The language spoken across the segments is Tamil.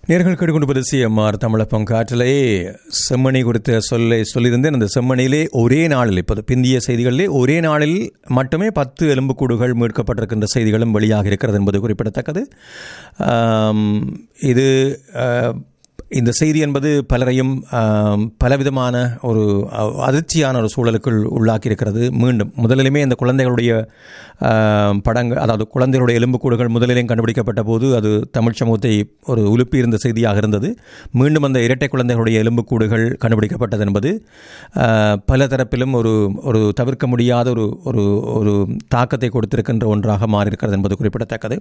நேர்கள் கேட்டுக்கொண்டு சிஎம்ஆர் தமிழப்பம் காற்றிலே செம்மணி குறித்த சொல்லை சொல்லியிருந்தேன் அந்த செம்மணியிலே ஒரே நாளில் இப்போது பிந்திய செய்திகளிலே ஒரே நாளில் மட்டுமே பத்து எலும்புக்கூடுகள் மீட்கப்பட்டிருக்கின்ற செய்திகளும் வெளியாக இருக்கிறது என்பது குறிப்பிடத்தக்கது ஆம், இது ஆ, இந்த செய்தி என்பது பலரையும் ஆம், பலவிதமான ஒரு அ- அதிர்ச்சியான ஒரு சூழலுக்குள் உள்ளாக்கி இருக்கிறது மீண்டும் முதலிலுமே இந்த குழந்தைகளுடைய ஆம், படங்கள் அதாவது குழந்தைகளுடைய எலும்புக்கூடுகள் முதலிலேயும் கண்டுபிடிக்கப்பட்ட போது அது தமிழ் சமூகத்தை ஒரு உலுப்பி இருந்த செய்தியாக இருந்தது மீண்டும் அந்த இரட்டை குழந்தைகளுடைய எலும்புக்கூடுகள் கண்டுபிடிக்கப்பட்டது என்பது ஆ, பல தரப்பிலும் ஒரு ஒரு தவிர்க்க முடியாத ஒரு ஒரு ஒரு தாக்கத்தை கொடுத்திருக்கின்ற ஒன்றாக மாறியிருக்கிறது என்பது குறிப்பிடத்தக்கது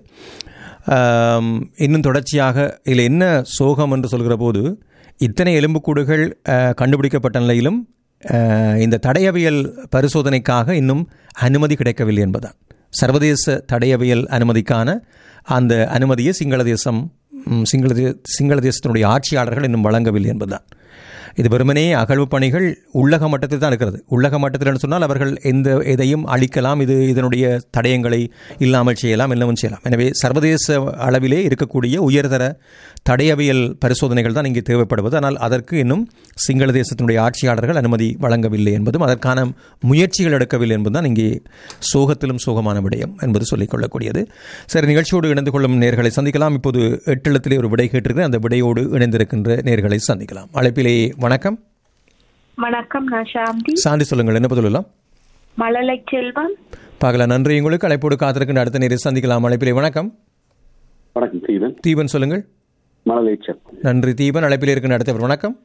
ஆம், இன்னும் தொடர்ச்சியாக இதில் என்ன சோகம் என்று சொல்கிற போது இத்தனை எலும்புக்கூடுகள் அஹ், கண்டுபிடிக்கப்பட்ட நிலையிலும் அஹ், இந்த தடயவியல் பரிசோதனைக்காக இன்னும் அனுமதி கிடைக்கவில்லை என்பதுதான் சர்வதேச தடயவியல் அனுமதிக்கான அந்த அனுமதியை சிங்கள தேசம் ம், சிங்கள தே- சிங்கள தேசத்தினுடைய ஆட்சியாளர்கள் இன்னும் வழங்கவில்லை என்பதுதான் இது வெறுமனே அகழ்வு பணிகள் உள்ளக மட்டத்தில் தான் இருக்கிறது உள்ளக மட்டத்தில் சொன்னால் அவர்கள் எந்த எதையும் அழிக்கலாம் இது இதனுடைய தடயங்களை இல்லாமல் செய்யலாம் எல்லாமும் செய்யலாம் எனவே சர்வதேச அளவிலே இருக்கக்கூடிய உயர்தர தடயவியல் பரிசோதனைகள் தான் இங்கே தேவைப்படுவது ஆனால் அதற்கு இன்னும் சிங்கள தேசத்தினுடைய ஆட்சியாளர்கள் அனுமதி வழங்கவில்லை என்பதும் அதற்கான முயற்சிகள் எடுக்கவில்லை என்பதுதான் இங்கே சோகத்திலும் சோகமான விடயம் என்பது சொல்லிக் கொள்ளக்கூடியது சரி நிகழ்ச்சியோடு இணைந்து கொள்ளும் நேர்களை சந்திக்கலாம் இப்போது எட்டெழுத்திலே ஒரு விடை கேட்டிருக்கிறேன் அந்த விடையோடு இணைந்திருக்கின்ற நேர்களை சந்திக்கலாம் அழைப்பிலே வணக்கம் வணக்கம் நான் சாந்தி சாந்தி சொல்லுங்கள் என்ன பதிலாம் மழலை செல்வம் பார்க்கலாம் நன்றி உங்களுக்கு அழைப்போடு காத்திருக்கின்ற அடுத்த நேரை சந்திக்கலாம் அழைப்பிலே வணக்கம் வணக்கம் தீபன் தீபன் சொல்லுங்கள் மணலேச்சர் நன்றி தீபன் அழைப்பிலே இருக்கின்ற அடுத்தவர் வணக்கம்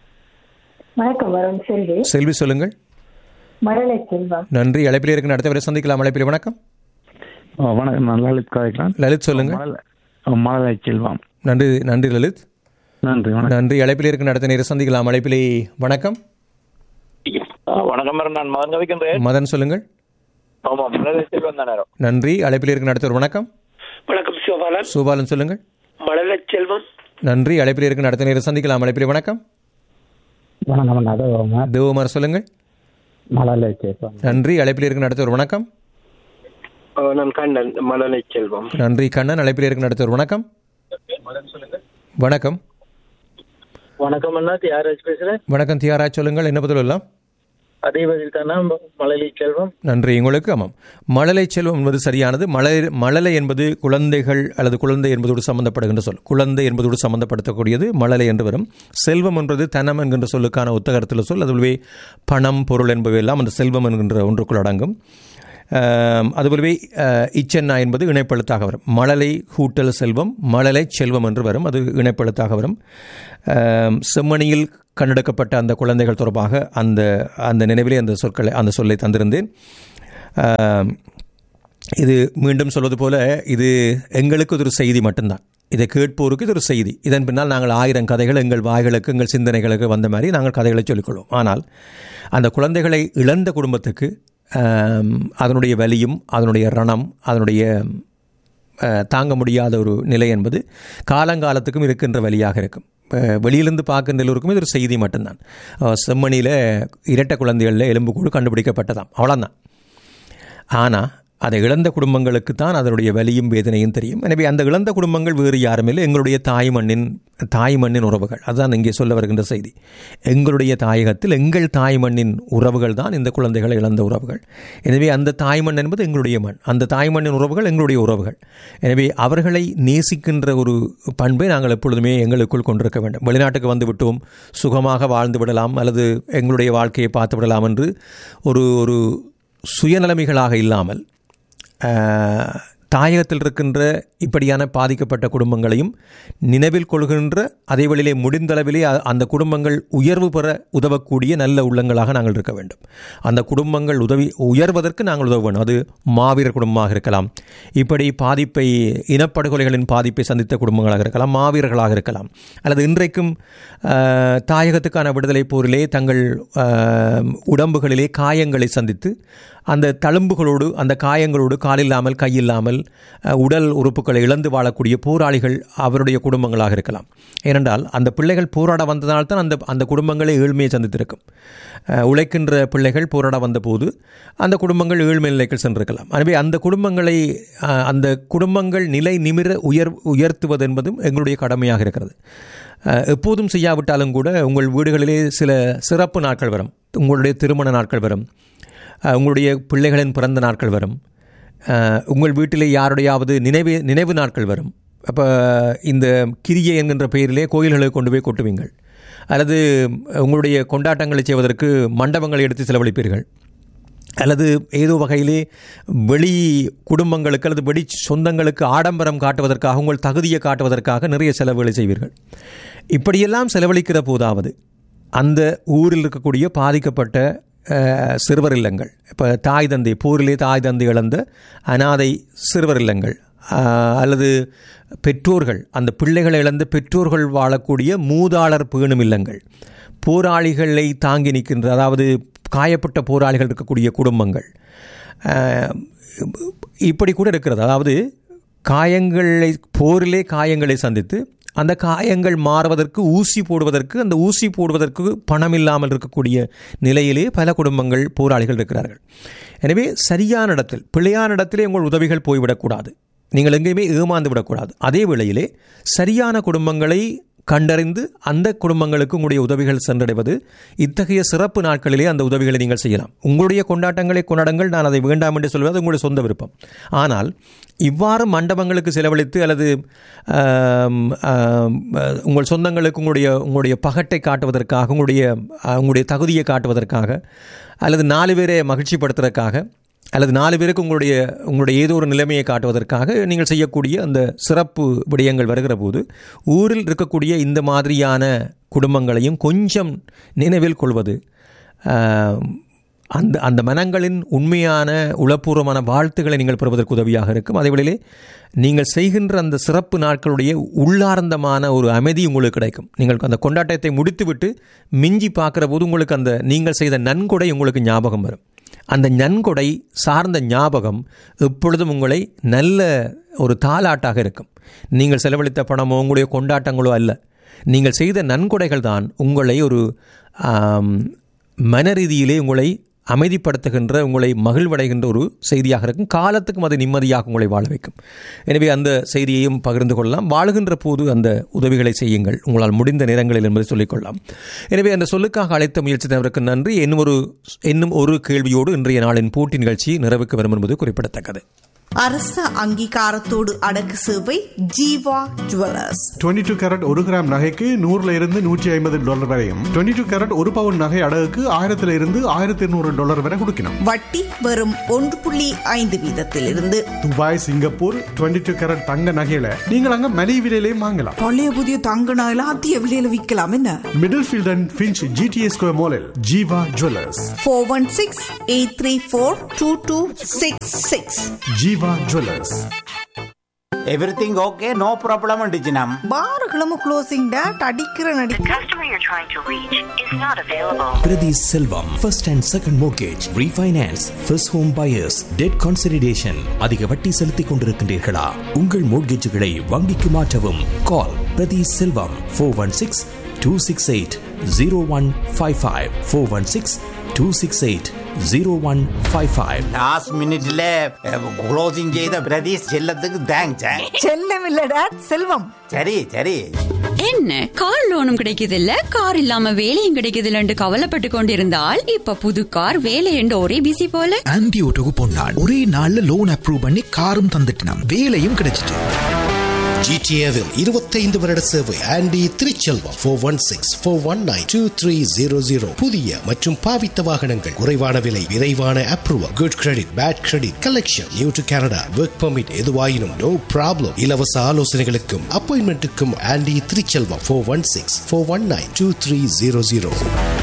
வணக்கம் வரும் செல்வி செல்வி சொல்லுங்கள் மழலை செல்வம் நன்றி அழைப்பிலே இருக்கின்ற அடுத்தவரை சந்திக்கலாம் அழைப்பிலே வணக்கம் ஆ, வணக்கம் நான் லலித் காய்க்கலாம் லலித் சொல்லுங்கள் மழலை செல்வம் நன்றி நன்றி லலித் நன்றி வணக்கம் நன்றி அழைப்பிலே இருக்கின்ற அடுத்த நேரை சந்திக்கலாம் அழைப்பிலே வணக்கம் ஆ, வணக்கம் மேடம் நான் மகன் கவிக்கின்றேன் மதன் சொல்லுங்கள் ஆமா மலரை செல்வம் தான் நேரம் நன்றி அழைப்பில் இருக்கின்ற அடுத்தவர் வணக்கம் வணக்கம் சிவபாலன் சுபாலன் சொல்லுங்கள் மழலை செல்வம் நன்றி அழைப்பில் இருக்கின்ற அடுத்த நேரம் சந்திக்கலாம் அழைப்பிலே வணக்கம் வணக்கம் அது தேவகுமார் சொல்லுங்கள் மழலை செல்வம் நன்றி அழைப்பில் இருக்கின்ற அடுத்தவர் வணக்கம் நான் கண்ணன் மழலை செல்வம் நன்றி கண்ணன் அழைப்பில் இருக்கின்ற அடுத்தவர் வணக்கம் வணக்கம் வணக்கம் அண்ணா தியாகராஜ் பேசுறேன் வணக்கம் தியாராஜ் சொல்லுங்கள் என்ன பதில் எல்லாம் அதே பதில் தானா மழலை செல்வம் நன்றி உங்களுக்கு ஆமாம் மழலை செல்வம் என்பது சரியானது மழை மழலை என்பது குழந்தைகள் அல்லது குழந்தை என்பதோடு சம்பந்தப்படுகின்ற சொல் குழந்தை என்பதோடு சம்பந்தப்படுத்தக்கூடியது மழலை என்று வரும் செல்வம் என்பது தனம் என்கின்ற சொல்லுக்கான ஒத்தகரத்தில் சொல் அதுவே பணம் பொருள் என்பவை எல்லாம் அந்த செல்வம் என்கின்ற ஒன்றுக்குள் அடங்கும் ஆம், அதுபோலவே அஹ், இச்சென்னா என்பது இணைப்பெழுத்தாக வரும் மழலை கூட்டல் செல்வம் மழலை செல்வம் என்று வரும் அது இணைப்பெழுத்தாக வரும் ஆம், செம்மணியில் கண்டெடுக்கப்பட்ட அந்த குழந்தைகள் தொடர்பாக அந்த அந்த நினைவிலே அந்த சொற்களை அந்த சொல்லை தந்திருந்தேன் ஆம், இது மீண்டும் சொல்வது போல இது எங்களுக்கு இது ஒரு செய்தி மட்டும்தான் இதை கேட்போருக்கு இது ஒரு செய்தி இதன் பின்னால் நாங்கள் ஆயிரம் கதைகள் எங்கள் வாய்களுக்கு எங்கள் சிந்தனைகளுக்கு வந்த மாதிரி நாங்கள் கதைகளை சொல்லிக்கொள்வோம் ஆனால் அந்த குழந்தைகளை இழந்த குடும்பத்துக்கு ஆம், அதனுடைய வலியும் அதனுடைய ரணம் அதனுடைய அஹ், தாங்க முடியாத ஒரு நிலை என்பது காலங்காலத்துக்கும் இருக்கின்ற வழியாக இருக்கும் அஹ், வெளியிலிருந்து பார்க்கின்ற எல்லோருக்கும் இது ஒரு செய்தி மட்டும்தான் அஹ், செம்மணியில் இரட்டை குழந்தைகளில் எலும்புக்கூடு கண்டுபிடிக்கப்பட்டதாம் அவ்வளோதான் ஆனால் அதை இழந்த குடும்பங்களுக்கு தான் அதனுடைய வலியும் வேதனையும் தெரியும் எனவே அந்த இழந்த குடும்பங்கள் வேறு யாரும் இல்லை எங்களுடைய தாய் மண்ணின் தாய் மண்ணின் உறவுகள் அதுதான் இங்கே சொல்ல வருகின்ற செய்தி எங்களுடைய தாயகத்தில் எங்கள் தாய் மண்ணின் உறவுகள் தான் இந்த குழந்தைகளை இழந்த உறவுகள் எனவே அந்த தாய் மண் என்பது எங்களுடைய மண் அந்த தாய் மண்ணின் உறவுகள் எங்களுடைய உறவுகள் எனவே அவர்களை நேசிக்கின்ற ஒரு பண்பை நாங்கள் எப்பொழுதுமே எங்களுக்குள் கொண்டிருக்க வேண்டும் வெளிநாட்டுக்கு வந்து விட்டோம் சுகமாக வாழ்ந்து விடலாம் அல்லது எங்களுடைய வாழ்க்கையை பார்த்து விடலாம் என்று ஒரு ஒரு சுயநலமிகளாக இல்லாமல் ஆஹ், தாயகத்தில் இருக்கின்ற இப்படியான பாதிக்கப்பட்ட குடும்பங்களையும் நினைவில் கொள்கின்ற அதே வழியிலே முடிந்தளவிலே அ- அந்த குடும்பங்கள் உயர்வு பெற உதவக்கூடிய நல்ல உள்ளங்களாக நாங்கள் இருக்க வேண்டும் அந்த குடும்பங்கள் உதவி உயர்வதற்கு நாங்கள் உதவ வேண்டும் அது மாவீரர் குடும்பமாக இருக்கலாம் இப்படி பாதிப்பை இனப்படுகொலைகளின் பாதிப்பை சந்தித்த குடும்பங்களாக இருக்கலாம் மாவீரர்களாக இருக்கலாம் அல்லது இன்றைக்கும் ஆஹ், தாயகத்துக்கான விடுதலை போரிலே தங்கள் ஆஹ், உடம்புகளிலே காயங்களை சந்தித்து அந்த தழும்புகளோடு அந்த காயங்களோடு காலில்லாமல் கையில்லாமல் அஹ், உடல் உறுப்புகளை இழந்து வாழக்கூடிய போராளிகள் அவருடைய குடும்பங்களாக இருக்கலாம் ஏனென்றால் அந்த பிள்ளைகள் போராட வந்ததால்தான் அந்த அந்த குடும்பங்களை ஏழ்மையை சந்தித்திருக்கும் அஹ், உழைக்கின்ற பிள்ளைகள் போராட வந்தபோது அந்த குடும்பங்கள் ஏழ்மை நிலைக்கு சென்றிருக்கலாம் எனவே அந்த குடும்பங்களை அஹ், அந்த குடும்பங்கள் நிலை நிமிர உயர் உயர்த்துவது என்பதும் எங்களுடைய கடமையாக இருக்கிறது அஹ், எப்போதும் செய்யாவிட்டாலும் கூட உங்கள் வீடுகளிலே சில சிறப்பு நாட்கள் வரும் உங்களுடைய திருமண நாட்கள் வரும் அஹ், உங்களுடைய பிள்ளைகளின் பிறந்த நாட்கள் வரும் அஹ், உங்கள் வீட்டிலே யாருடையாவது நினைவு நினைவு நாட்கள் வரும் அப்போ இந்த கிரியை என்கின்ற பெயரிலே கோயில்களுக்கு கொண்டு போய் கொட்டுவீங்கள் அல்லது உங்களுடைய கொண்டாட்டங்களை செய்வதற்கு மண்டபங்களை எடுத்து செலவழிப்பீர்கள் அல்லது ஏதோ வகையிலே வெளி குடும்பங்களுக்கு அல்லது வெளி சொந்தங்களுக்கு ஆடம்பரம் காட்டுவதற்காக உங்கள் தகுதியை காட்டுவதற்காக நிறைய செலவுகளை செய்வீர்கள் இப்படியெல்லாம் செலவழிக்கிற போதாவது அந்த ஊரில் இருக்கக்கூடிய பாதிக்கப்பட்ட அஹ், சிறுவர் இல்லங்கள் இப்போ தாய் தந்தை போரிலே தாய் தந்தை இழந்த அனாதை சிறுவர் இல்லங்கள் அஹ், அல்லது பெற்றோர்கள் அந்த பிள்ளைகளை இழந்த பெற்றோர்கள் வாழக்கூடிய மூதாளர் பேணும் இல்லங்கள் போராளிகளை தாங்கி நிற்கின்ற அதாவது காயப்பட்ட போராளிகள் இருக்கக்கூடிய குடும்பங்கள் அஹ், இப்படி கூட இருக்கிறது அதாவது காயங்களை போரிலே காயங்களை சந்தித்து அந்த காயங்கள் மாறுவதற்கு ஊசி போடுவதற்கு அந்த ஊசி போடுவதற்கு பணம் இல்லாமல் இருக்கக்கூடிய நிலையிலே பல குடும்பங்கள் போராளிகள் இருக்கிறார்கள் எனவே சரியான இடத்தில் பிழையான இடத்திலே உங்கள் உதவிகள் போய்விடக்கூடாது நீங்கள் எங்கேயுமே ஏமாந்து விடக்கூடாது அதே வேளையிலே சரியான குடும்பங்களை கண்டறிந்து அந்த குடும்பங்களுக்கு உங்களுடைய உதவிகள் சென்றடைவது இத்தகைய சிறப்பு நாட்களிலே அந்த உதவிகளை நீங்கள் செய்யலாம் உங்களுடைய கொண்டாட்டங்களை கொண்டாடுங்கள் நான் அதை வேண்டாம் என்று சொல்வது உங்களுடைய சொந்த விருப்பம் ஆனால் இவ்வாறு மண்டபங்களுக்கு செலவழித்து அல்லது ஆம், ஆம், உங்கள் சொந்தங்களுக்கு உங்களுடைய உங்களுடைய பகட்டை காட்டுவதற்காக உங்களுடைய அஹ், உங்களுடைய தகுதியை காட்டுவதற்காக அல்லது நாலு பேரை மகிழ்ச்சிப்படுத்துவதற்காக அல்லது நாலு பேருக்கு உங்களுடைய உங்களுடைய ஏதோ ஒரு நிலைமையை காட்டுவதற்காக நீங்கள் செய்யக்கூடிய அந்த சிறப்பு விடயங்கள் வருகிற போது ஊரில் இருக்கக்கூடிய இந்த மாதிரியான குடும்பங்களையும் கொஞ்சம் நினைவில் கொள்வது ஆஹ், அந்த அந்த மனங்களின் உண்மையான உளப்பூர்வமான வாழ்த்துக்களை நீங்கள் பெறுவதற்கு உதவியாக இருக்கும் அதேவேளையிலே நீங்கள் செய்கின்ற அந்த சிறப்பு நாட்களுடைய உள்ளார்ந்தமான ஒரு அமைதி உங்களுக்கு கிடைக்கும் நீங்கள் அந்த கொண்டாட்டத்தை முடித்துவிட்டு மிஞ்சி பார்க்குற போது உங்களுக்கு அந்த நீங்கள் செய்த நன்கொடை உங்களுக்கு ஞாபகம் வரும் அந்த நன்கொடை சார்ந்த ஞாபகம் எப்பொழுதும் உங்களை நல்ல ஒரு தாலாட்டாக இருக்கும் நீங்கள் செலவழித்த பணமோ உங்களுடைய கொண்டாட்டங்களோ அல்ல நீங்கள் செய்த நன்கொடைகள் தான் உங்களை ஒரு ஆம், மன ரீதியிலே உங்களை அமைதிப்படுத்துகின்ற உங்களை மகிழ்வடைகின்ற ஒரு செய்தியாக இருக்கும் காலத்துக்கும் அது நிம்மதியாக உங்களை வாழ வைக்கும் எனவே அந்த செய்தியையும் பகிர்ந்து கொள்ளலாம் வாழுகின்ற போது அந்த உதவிகளை செய்யுங்கள் உங்களால் முடிந்த நேரங்களில் என்பதை சொல்லிக்கொள்ளலாம் எனவே அந்த சொல்லுக்காக அழைத்த முயற்சித்தவருக்கு நன்றி இன்னும் ஒரு இன்னும் ஒரு கேள்வியோடு இன்றைய நாளின் போட்டி நிகழ்ச்சி நிறைவுக்கு வரும் என்பது குறிப்பிடத்தக்கது அரச அங்கீகாரத்தோடு அடக்கு சேவை ஜீவா ஜுவல்லர்ஸ் 22 டூ கேரட் ஒரு கிராம் நகைக்கு நூறுல இருந்து நூற்றி ஐம்பது டாலர் வரையும் 22 டூ கேரட் ஒரு பவுன் நகை அடகுக்கு ஆயிரத்துல இருந்து ஆயிரத்தி இருநூறு டாலர் வரை கொடுக்கணும் வட்டி வெறும் ஒன்று புள்ளி ஐந்து வீதத்திலிருந்து துபாய் சிங்கப்பூர் 22 டூ கேரட் தங்க நகையில நீங்கள் அங்க மலிவு விலையிலையும் வாங்கலாம் பழைய புதிய தங்க நாயில அதிக விலையில விற்கலாம் என்ன Middlefield and Finch GTA square மாலில் Jeeva jewellers four one six eight three four two two six six Jeeva jewellers everything okay no problem டிஜினம் பாருகளும் க்ளோசிங் டேட் அடிக்கிற நடி customer you're trying to reach is not available. Priti Selvam, first and second mortgage, refinance, first home buyers, debt consolidation. அதிக வட்டி செலுத்திக் கொண்டிருக்கின்றீர்களா உங்கள் மோட்கேஜுகளை வங்கிக்கு மாற்றவும் call Prathi Selvam four one six two six eight zero one five five four one six two six eight zero one five five last மினிட்ல க்ளோசிங் செய்த பிரதீஷ் செல்லத்துக்கு தேங்க்ஸ் செல்லம் இல்ல டேட் செல்வம் சரி சரி என்ன கார் லோனும் கிடைக்குது இல்ல கார் இல்லாம வேலையும் கிடைக்குது இல்லன்னு கவலைப்பட்டு கொண்டிருந்தால் இப்ப புது கார் வேலை என்று ஒரே பிசி போல ஆன்டி ஓட்டோக்கு பொன்னாள் ஒரே நாள்ல லோன் அப்ரூவ் பண்ணி காரும் தந்துட்டினாம் வேலையும் கிடைச்சிட்டு ஜிடிஏவில் இருபத்தைந்து வருட சேவை Andy Thiruchelvam four one six four one nine two three zero zero புதிய மற்றும் பாவித்த வாகனங்கள் குறைவான விலை விரைவான approval good credit bad credit collection new to Canada work permit எதுவாயினும் நோ ப்ராப்ளம் இலவச ஆலோசனைகளுக்கும் அப்பாயின்மெண்ட்டுக்கும் Andy Thiruchelvam four one six four one nine two three zero zero